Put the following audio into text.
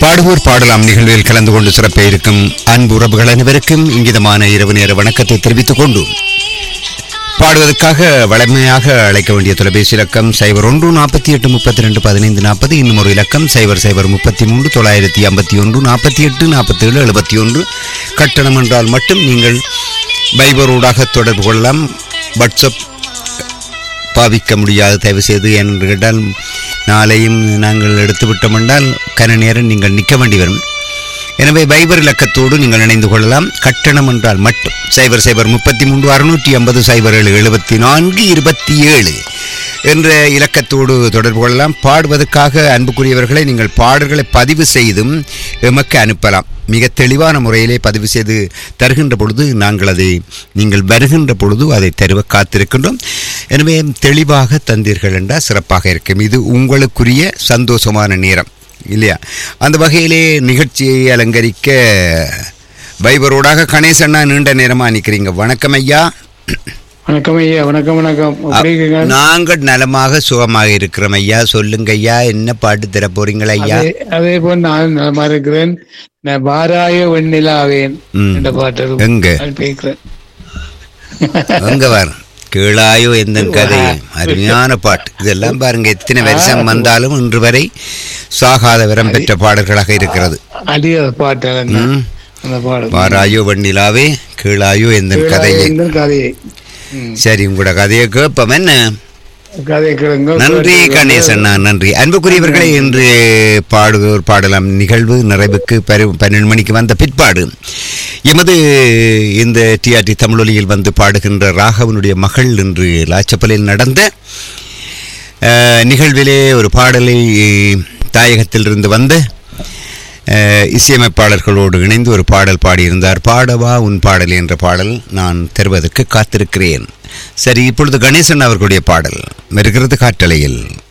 பாடுவோர் பாடலாம் நிகழ்வில் கலந்து கொண்டு சிறப்ப இருக்கும் அன்பு உறவுகள் அனைவருக்கும் இங்கிதமான இரவு நேர வணக்கத்தை தெரிவித்துக் கொண்டு பாடுவதற்காக வளமையாக அழைக்க வேண்டிய தொலைபேசி இலக்கம் சைபர் ஒன்று நாற்பத்தி எட்டு முப்பத்தி ரெண்டு பதினைந்து நாற்பது இன்னும் ஒரு இலக்கம் சைபர் சைபர் முப்பத்தி மூன்று தொள்ளாயிரத்தி ஐம்பத்தி ஒன்று நாற்பத்தி எட்டு நாற்பத்தி ஏழு எழுபத்தி ஒன்று கட்டணம் என்றால் மட்டும் நீங்கள் பைபரோடாக தொடர்பு கொள்ளலாம் வாட்ஸ்அப் பாவிக்க முடியாது தயவு செய்து என்று கேட்டால் நாளையும் நாங்கள் எடுத்து விட்டோம் என்றால் கன நேரம் நீங்கள் நிற்க வேண்டி வரும் எனவே பைபர் இலக்கத்தோடு நீங்கள் இணைந்து கொள்ளலாம் கட்டணம் என்றால் மட்டும் சைபர் சைபர் முப்பத்தி மூன்று அறுநூற்றி ஐம்பது சைபர் ஏழு எழுபத்தி நான்கு இருபத்தி ஏழு என்ற இலக்கத்தோடு தொடர்பு கொள்ளலாம் பாடுவதற்காக அன்புக்குரியவர்களை நீங்கள் பாடல்களை பதிவு செய்தும் எமக்கு அனுப்பலாம் மிக தெளிவான முறையிலே பதிவு செய்து தருகின்ற பொழுது நாங்கள் அதை நீங்கள் வருகின்ற பொழுது அதை தருவ காத்திருக்கின்றோம் எனவே தெளிவாக தந்தீர்கள் என்றால் சிறப்பாக இருக்கும் இது உங்களுக்குரிய சந்தோஷமான நேரம் இல்லையா அந்த வகையிலே நிகழ்ச்சியை அலங்கரிக்க பைபரோடாக கணேசண்ணா நீண்ட நேரமாக நிற்கிறீங்க வணக்கம் ஐயா வணக்கம் ஐயா வணக்கம் வணக்கம் எப்படி இருக்கீங்க? நாங்கள் நலமாக சுகமாக இருக்கிறோம் ஐயா சொல்லுங்க ஐயா என்ன பாட்டு தர போறீங்களா ஐயா அதே அதே போல் நான் நலமா இருக்கிறேன் நான் வாராய வெண்ணிலாவேன் ம். என்ற பாட்டு எங்க கேட்கிறேன் அங்க வர கீழாயோ எந்த கதை அருமையான பாட்டு இதெல்லாம் பாருங்க எத்தனை வருஷம் வந்தாலும் இன்று வரை சாகாத வரம் பெற்ற பாடல்களாக இருக்கிறது அடிய பாட்டு அது என்ன? ம். அந்த பாடல் வாராயோ வண்ணிலாவே கீழாயோ எந்த கதையை இந்த கதையை ம். சரி உங்களோட கதையை கேட்போம் என்ன கதையை கேளுங்க நன்றி கேட்டு கணேசன் நன்றி அன்புக்குரியவர்களே இன்று பாடுவோர் பாடலாம் நிகழ்வு நிறைவுக்கு பரு பன்னெண்டு மணிக்கு வந்த பிற்பாடு எமது இந்த டிஆர்டி தமிழொலியில் வந்து பாடுகின்ற ராகவனுடைய மகள் இன்று லாச்சப்பலில் நடந்த அஹ், நிகழ்விலே ஒரு பாடலை தாயகத்திலிருந்து வந்த அஹ், இசையமைப்பாளர்களோடு இணைந்து ஒரு பாடல் பாடியிருந்தார் பாடவா உன் பாடல் என்ற பாடல் நான் தருவதற்கு காத்திருக்கிறேன் சரி இப்பொழுது கணேசன் அவர்களுடைய பாடல் வருகிறது காற்றலையில்